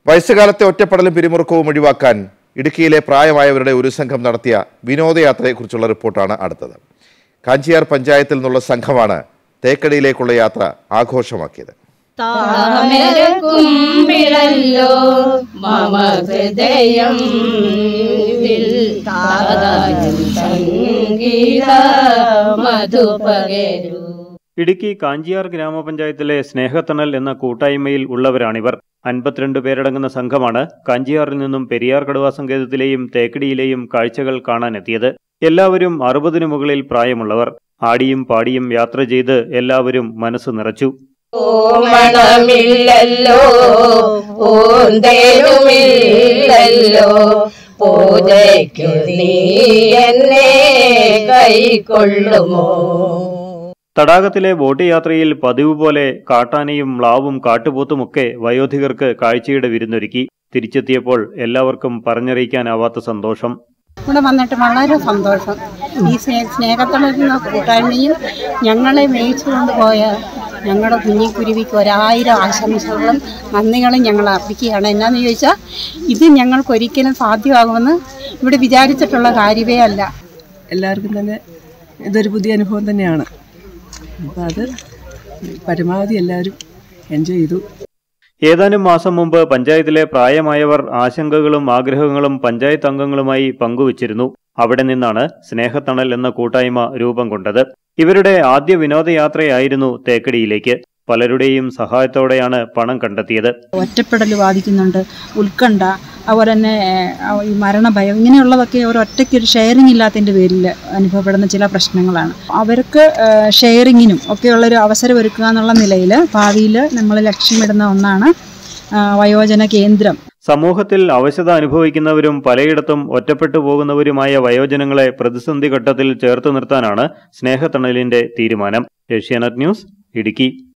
വയസ്സുകാലത്തെ ഒറ്റപ്പെടലും പിരിമുറുക്കവും ഒഴിവാക്കാൻ ഇടുക്കിയിലെ പ്രായമായവരുടെ ഒരു സംഘം നടത്തിയ വിനോദയാത്രയെക്കുറിച്ചുള്ള റിപ്പോർട്ടാണ് അടുത്തത് കാഞ്ചിയാർ പഞ്ചായത്തിൽ നിന്നുള്ള സംഘമാണ് തേക്കടിയിലേക്കുള്ള യാത്ര ആഘോഷമാക്കിയത് താമരക്കുമ്പിളല്ലോ മമ ഹൃദയം ഇതിൽ താതായും സംഗീത മധുപകരു ഇടുക്കി കാഞ്ചിയാർ ഗ്രാമപഞ്ചായത്തിലെ സ്നേഹത്തണൽ എന്ന കൂട്ടായ്മയിൽ ഉള്ളവരാണിവർ അൻപത്തിരണ്ട് പേരടങ്ങുന്ന സംഘമാണ് കാഞ്ചിയാറിൽ നിന്നും പെരിയാർ കടുവ സങ്കേതത്തിലെയും തേക്കടിയിലെയും കാഴ്ചകൾ കാണാനെത്തിയത് എല്ലാവരും അറുപതിനു മുകളിൽ പ്രായമുള്ളവർ ആടിയും പാടിയും യാത്ര ചെയ്ത് എല്ലാവരും മനസ്സ് നിറച്ചു ഓമണമില്ലല്ലോ പൂന്തേനുമില്ലല്ലോ പൂജയ്ക്കു നീ എന്നെ കൈക്കൊള്ളുമോ തടാകത്തിലെ ബോട്ട് യാത്രയിൽ പതിവ് പോലെ കാട്ടാനയും മ്ലാവും കാട്ടുപോത്തുമൊക്കെ വയോധികർക്ക് കാഴ്ചയുടെ വിരുന്നൊരുക്കി തിരിച്ചെത്തിയപ്പോൾ എല്ലാവർക്കും പറഞ്ഞറിയിക്കാനാവാത്ത സന്തോഷം ഇവിടെ വന്നിട്ട് വളരെ സന്തോഷം ഈ സ്നേ സ്നേഹത്തിലുള്ള കൂട്ടായ്മയും ഞങ്ങളെ മേയിച്ചു കൊണ്ടുപോയ ഞങ്ങളുടെ കുഞ്ഞിക്കുരുവിക്ക് ഒരായിരം ആശംസകളും നന്ദികളും ഞങ്ങൾ അർപ്പിക്കുകയാണ് എന്നാന്ന് ചോദിച്ചാൽ ഇത് ഞങ്ങൾക്കൊരിക്കലും സാധ്യമാകുമെന്ന് ഇവിടെ വിചാരിച്ചിട്ടുള്ള കാര്യമേ അല്ല എല്ലാവർക്കും തന്നെ ഇതൊരു പുതിയ അനുഭവം തന്നെയാണ് അപ്പോൾ അത് പരമാവധി എല്ലാവരും എൻജോയ് ചെയ്തു ഏതാനും മാസം മുമ്പ് പഞ്ചായത്തിലെ പ്രായമായവർ ആശങ്കകളും ആഗ്രഹങ്ങളും പഞ്ചായത്ത് അംഗങ്ങളുമായി പങ്കുവച്ചിരുന്നു അവിടെ നിന്നാണ് സ്നേഹത്തണൽ എന്ന കൂട്ടായ്മ രൂപം കൊണ്ടത് ഇവരുടെ ആദ്യ വിനോദയാത്രയായിരുന്നു തേക്കടിയിലേക്ക് പലരുടെയും സഹായത്തോടെയാണ് പണം കണ്ടെത്തിയത് ഒറ്റപ്പെടൽ ബാധിക്കുന്നുണ്ട് ഉത്കണ്ഠ അതുപോലെ തന്നെ ഏഹ്, ഈ മരണഭയം ഇങ്ങനെയുള്ളതൊക്കെ ഒരു ഒറ്റയ്ക്ക് ഒരു ഷെയറിംഗ് ഇല്ലാത്തതിൻ്റെ പേരിൽ അനുഭവപ്പെടുന്ന ചില പ്രശ്നങ്ങളാണ് അവർക്ക് ഏഹ്, ഷെയറിങ്ങിനും ഒക്കെയുള്ളൊരു അവസരം ഒരുക്കുക എന്നുള്ള നിലയിൽ ഭാവിയിൽ നമ്മൾ ലക്ഷ്യമിടുന്ന ഒന്നാണ് ആ, വയോജന കേന്ദ്രം സമൂഹത്തിൽ അവശത അനുഭവിക്കുന്നവരും പലയിടത്തും ഒറ്റപ്പെട്ടു പോകുന്നവരുമായ വയോജനങ്ങളെ പ്രതിസന്ധി ഘട്ടത്തിൽ ചേർത്ത് നിർത്താനാണ് സ്നേഹത്തണലിന്റെ തീരുമാനം ഏഷ്യാനെറ്റ് ന്യൂസ് ഇടുക്കി